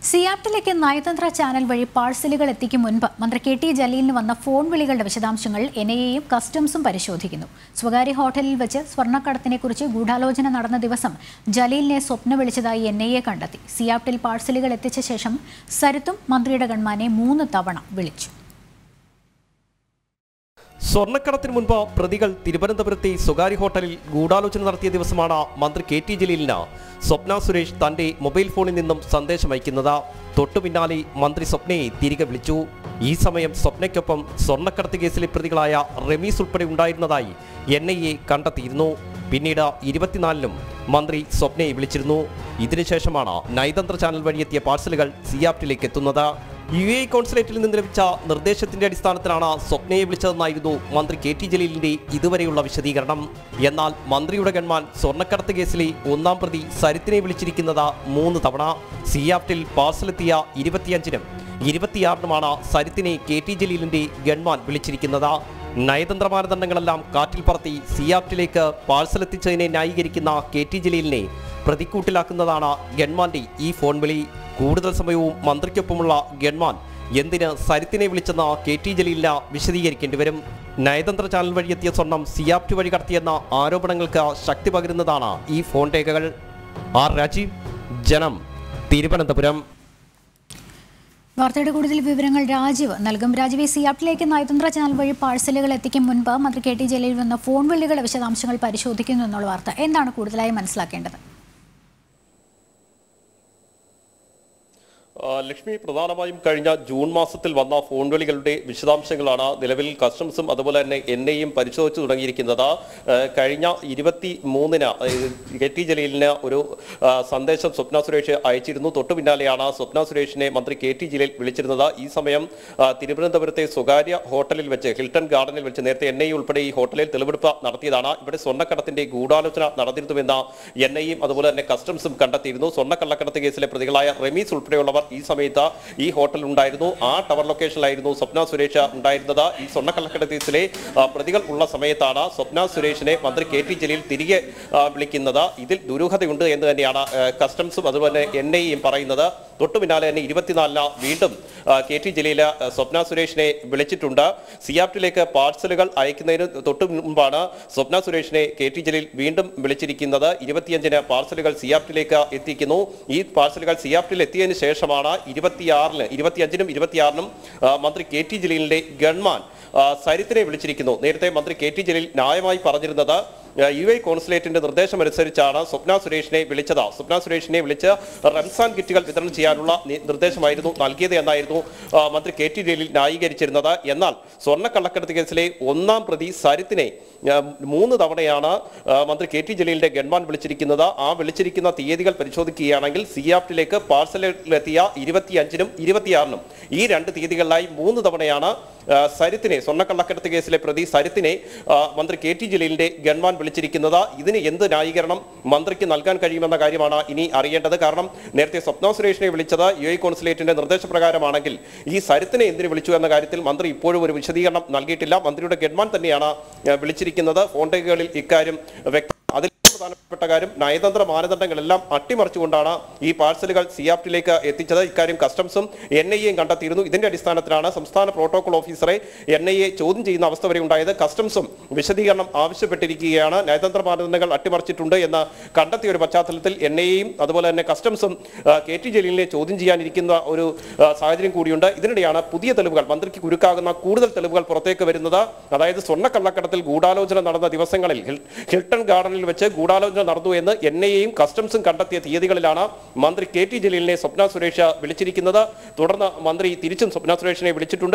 സിയാപ്റ്റിലേക്ക് നയതന്ത്ര ചാനൽ വഴി പാഴ്സലുകൾ എത്തിക്കും മുൻപ് മന്ത്രി കെ ടി ജലീലിന് വന്ന ഫോൺ വിളികളുടെ വിശദാംശങ്ങൾ എൻ ഐ എയും കസ്റ്റംസും പരിശോധിക്കുന്നു സ്വകാര്യ ഹോട്ടലിൽ വെച്ച് സ്വർണ്ണക്കടത്തിനെക്കുറിച്ച് ഗൂഢാലോചന നടന്ന ദിവസം ജലീലിനെ സ്വപ്ന വിളിച്ചതായി എൻ ഐ എ കണ്ടെത്തി സിയാപ്റ്റിൽ പാഴ്സലുകൾ എത്തിച്ച ശേഷം സരിത്തും മന്ത്രിയുടെ ഗൺമാനെ മൂന്ന് തവണ വിളിച്ചു സ്വർണ്ണക്കടത്തിന് മുൻപ് പ്രതികൾ തിരുവനന്തപുരത്തെ സ്വകാര്യ ഹോട്ടലിൽ ഗൂഢാലോചന നടത്തിയ ദിവസമാണ് മന്ത്രി കെ ടി ജലീലിന് സ്വപ്ന സുരേഷ് തന്റെ മൊബൈൽ ഫോണിൽ നിന്നും സന്ദേശം അയക്കുന്നത് തൊട്ടു പിന്നാലെ മന്ത്രി സ്വപ്നയെ തിരികെ വിളിച്ചു ഈ സമയം സ്വപ്നയ്ക്കൊപ്പം സ്വർണ്ണക്കടത്ത് കേസിലെ പ്രതികളായ റമീസ് ഉൾപ്പെടെ ഉണ്ടായിരുന്നതായി എൻ ഐ എ കണ്ടെത്തിയിരുന്നു പിന്നീട് ഇരുപത്തിനാലിനും മന്ത്രി സ്വപ്നയെ വിളിച്ചിരുന്നു ഇതിനുശേഷമാണ് നയതന്ത്ര ചാനൽ വഴിയെത്തിയ പാർസലുകൾ സിയാപ്റ്റിലേക്ക് എത്തുന്നത് യു എ കോൺസുലേറ്റിൽ നിന്ന് ലഭിച്ച നിർദ്ദേശത്തിന്റെ അടിസ്ഥാനത്തിലാണ് സ്വപ്നയെ വിളിച്ചതെന്നായിരുന്നു മന്ത്രി കെ ടി ജലീലിന്റെ ഇതുവരെയുള്ള വിശദീകരണം എന്നാൽ മന്ത്രിയുടെ ഗൺമാൻ സ്വർണ്ണക്കടത്ത് കേസിലെ ഒന്നാം പ്രതി സരിത്തിനെ വിളിച്ചിരിക്കുന്നത് മൂന്ന് തവണ സിയാപ്റ്റിൽ പാർസലെത്തിയ ഇരുപത്തിയഞ്ചിനും ഇരുപത്തിയാറിനുമാണ് സരിത്തിനെ കെ ടി ജലീലിന്റെ ഗൺമാൻ വിളിച്ചിരിക്കുന്നത് നയതന്ത്ര മാനദണ്ഡങ്ങളെല്ലാം കാറ്റിൽ പറത്തി സിയാപ്റ്റിലേക്ക് പാഴ്സലെത്തിച്ചതിനെ ന്യായീകരിക്കുന്ന കെ ടി ജലീലിനെ പ്രതിക്കൂട്ടിലാക്കുന്നതാണ് ഗൺമാന്റെ ഈ ഫോൺ വിളി കൂടുതൽ സമയവും മന്ത്രിക്കൊപ്പമുള്ള ഗൺമാൻ എന്തിന് സരിത്തിനെ വിളിച്ചെന്ന കെ ടി ജലീലിന് വിശദീകരിക്കേണ്ടി വരും നയതന്ത്ര ചാനൽ വഴിയെത്തിയ സ്വർണം സിയാപ്റ്റ് വഴി കടത്തിയെന്ന ആരോപണങ്ങൾക്ക് ശക്തി പകരുന്നതാണ് ഈ ഫോൺ രേഖകൾ ആർ രാജീവ് ജനം തിരുവനന്തപുരം വാർത്തയുടെ കൂടുതൽ വിവരങ്ങൾ രാജീവ് നൽകും രാജീവ് സിയാപ്റ്റിലേക്ക് നയതന്ത്ര ചാനൽ വഴി പാഴ്സലുകൾ എത്തിക്കും മുൻപ് മന്ത്രി കെ ടി ജലീൽ വന്ന ഫോൺ വിളികളുടെ വിശദാംശങ്ങൾ പരിശോധിക്കുന്നു എന്നുള്ള വാർത്ത എന്താണ് കൂടുതലായി മനസ്സിലാക്കേണ്ടത് ആ, ലക്ഷ്മി പ്രധാനമായും കഴിഞ്ഞ ജൂൺ മാസത്തിൽ വന്ന ഫോൺ വിളികളുടെ വിശദാംശങ്ങളാണ് നിലവിൽ കസ്റ്റംസും അതുപോലെ തന്നെ എൻ ഐയും പരിശോധിച്ചു തുടങ്ങിയിരിക്കുന്നത് ആ, കഴിഞ്ഞ ഇരുപത്തി മൂന്നിന് കെ ടി ജലീലിന് ഒരു ആ, സന്ദേശം സ്വപ്ന സുരേഷ് അയച്ചിരുന്നു തൊട്ടു പിന്നാലെയാണ് സ്വപ്ന സുരേഷിനെ മന്ത്രി കെ ടി ജലീൽ വിളിച്ചിരുന്നത് ഈ സമയം ആ, തിരുവനന്തപുരത്തെ സ്വകാര്യ ഹോട്ടലിൽ വെച്ച് ഹിൽട്ടൺ ഗാർഡനിൽ വെച്ച് നേരത്തെ എൻ ഐ ഉൾപ്പെടെ ഈ ഹോട്ടലിൽ തെളിവെടുപ്പ് നടത്തിയതാണ് ഇവിടെ സ്വർണ്ണക്കടത്തിന്റെ ഗൂഢാലോചന നടന്നിരുന്നുവെന്ന് എൻ ഐയും അതുപോലെ തന്നെ കസ്റ്റംസും കണ്ടെത്തിയിരുന്നു സ്വർണ്ണക്കള്ളക്കടത്ത് കേസിലെ പ്രതികളായ റമീസ് ഉൾപ്പെടെയുള്ളവർ ഈ സമയത്ത് ഈ ഹോട്ടലിൽ ഉണ്ടായിരുന്നു ആ ടവർ ലൊക്കേഷനിലായിരുന്നു സ്വപ്ന സുരേഷ് ഉണ്ടായിരുന്നത് ഈ സ്വർണ്ണക്കള്ളക്കടത്ത് കേസിലെ ആ, പ്രതികൾ ഉള്ള സമയത്താണ് സ്വപ്ന സുരേഷിനെ മന്ത്രി കെ ടി ജലീൽ തിരികെ ആ, വിളിക്കുന്നത് ഇതിൽ ദുരൂഹതയുണ്ട് എന്ന് തന്നെയാണ് ആ, കസ്റ്റംസും അതുപോലെ എൻ ഐയും പറയുന്നത് തൊട്ടു പിന്നാലെ തന്നെ ഇരുപത്തിനാലിന് വീണ്ടും ആ, കെ ടി ജലീൽ ആ, സ്വപ്ന സുരേഷിനെ വിളിച്ചിട്ടുണ്ട് സിയാപ്റ്റിലേക്ക് പാർസലുകൾ അയക്കുന്നതിന് തൊട്ടു മുമ്പാണ് സ്വപ്ന സുരേഷിനെ കെ ടി ജലീൽ വീണ്ടും വിളിച്ചിരിക്കുന്നത് ഇരുപത്തിയഞ്ചിന് പാർസലുകൾ സിയാപ്റ്റിലേക്ക് എത്തിക്കുന്നു ഈ പാർസലുകൾ സിയാപ്റ്റിൽ എത്തിയതിനു ശേഷമാണ് ഇരുപത്തിയാറിന് ഇരുപത്തിയഞ്ചിനും ഇരുപത്തിയാറിനും ആ, മന്ത്രി കെ ടി ജലീലിന്റെ ഗൺമാൻ ആ, സരിത്തിനെ വിളിച്ചിരിക്കുന്നു നേരത്തെ മന്ത്രി കെ ടി ജലീൽ ന്യായമായി പറഞ്ഞിരുന്നത് ആ, യു ഐ കോൺസുലേറ്റിന്റെ നിർദ്ദേശമനുസരിച്ചാണ് സ്വപ്ന സുരേഷിനെ വിളിച്ചത് സ്വപ്ന സുരേഷിനെ വിളിച്ച് റംസാൻ കിറ്റുകൾ വിതരണം ചെയ്യാനുള്ള നി- നിർദ്ദേശമായിരുന്നു നൽകിയത് എന്നായിരുന്നു ആ, മന്ത്രി കെ ടി ജലീൽ ന്യായീകരിച്ചിരുന്നത് എന്നാൽ സ്വർണ്ണക്കള്ളക്കടത്ത് കേസിലെ ഒന്നാം പ്രതി സരിത്തിനെ ആ, മൂന്ന് തവണയാണ് ആ, മന്ത്രി കെ ടി ജലീലിന്റെ ഗൺമാൻ വിളിച്ചിരിക്കുന്നത് ആ വിളിച്ചിരിക്കുന്ന തീയതികൾ പരിശോധിക്കുകയാണെങ്കിൽ സിയാപ്റ്റിലേക്ക് പാർസലിലെത്തിയ ഇരുപത്തിയഞ്ചിനും ഇരുപത്തിയാറിനും ഈ രണ്ട് തീയതികളിലായി മൂന്ന് തവണയാണ് ആ, സരിത്തിനെ സ്വർണ്ണക്കള്ളക്കടത്ത് കേസിലെ പ്രതി സരിത്തിനെ ആ, മന്ത്രി കെ ടി ജലീലിന്റെ ഗൺമാൻ വിളിച്ചിരിക്കുന്നത് ഇതിന് എന്ത് ന്യായീകരണം മന്ത്രിക്ക് നൽകാൻ കഴിയുമെന്ന കാര്യമാണ് ഇനി അറിയേണ്ടത് കാരണം നേരത്തെ സ്വപ്ന സുരേഷിനെ വിളിച്ചത് യു ഐ കോൺസുലേറ്റിന്റെ നിർദ്ദേശപ്രകാരമാണെങ്കിൽ ഈ സരിത്തിനെ എന്തിനു വിളിച്ചു എന്ന കാര്യത്തിൽ മന്ത്രി ഇപ്പോഴും ഒരു വിശദീകരണം നൽകിയിട്ടില്ല മന്ത്രിയുടെ ഗൺമാൻ തന്നെയാണ് ആ, വിളിച്ചിരിക്കുന്നത് ഫോൺ രേഖകളിൽ ഇക്കാര്യം വ്യക്തം അതിൽ പ്രധാനപ്പെട്ട കാര്യം നയതന്ത്ര മാനദണ്ഡങ്ങളെല്ലാം അട്ടിമറിച്ചുകൊണ്ടാണ് ഈ പാഴ്സലുകൾ സിയാപ്റ്റിലേക്ക് എത്തിച്ചത് ഇക്കാര്യം കസ്റ്റംസും എൻ ഐ എയും കണ്ടെത്തിയിരുന്നു ഇതിന്റെ അടിസ്ഥാനത്തിലാണ് സംസ്ഥാന പ്രോട്ടോകോൾ ഓഫീസറെ എൻ ഐ എ ചോദ്യം ചെയ്യുന്ന അവസ്ഥ വരെ ഉണ്ടായത് കസ്റ്റംസും വിശദീകരണം ആവശ്യപ്പെട്ടിരിക്കുകയാണ് നയതന്ത്ര മാനദണ്ഡങ്ങൾ അട്ടിമറിച്ചിട്ടുണ്ട് എന്ന് കണ്ടെത്തിയ ഒരു പശ്ചാത്തലത്തിൽ എൻ ഐ എയും അതുപോലെ തന്നെ കസ്റ്റംസും ആ, കെ ടി ജലീലിനെ ചോദ്യം ചെയ്യാനിരിക്കുന്ന ഒരു ആ, സാഹചര്യം കൂടിയുണ്ട് ഇതിനിടെയാണ് പുതിയ തെളിവുകൾ മന്ത്രിക്ക് കുരുക്കാകുന്ന കൂടുതൽ തെളിവുകൾ പുറത്തേക്ക് വരുന്നത് അതായത് സ്വർണ്ണക്കള്ളക്കടത്തിൽ ഗൂഢാലോചന നടന്ന ദിവസങ്ങളിൽ ഹിൽ- ഹിൽട്ടൺ ഗാർഡനിൽ വെച്ച് ഗൂഢാലോചന നടന്നു എന്ന് എൻ ഐ എയും കസ്റ്റംസും കണ്ടെത്തിയ തീയതികളിലാണ് മന്ത്രി കെ ടി ജലീലിനെ സ്വപ്ന സുരേഷ് വിളിച്ചിരിക്കുന്നത് തുടർന്ന് മന്ത്രി തിരിച്ചും സ്വപ്ന സുരേഷിനെ വിളിച്ചിട്ടുണ്ട്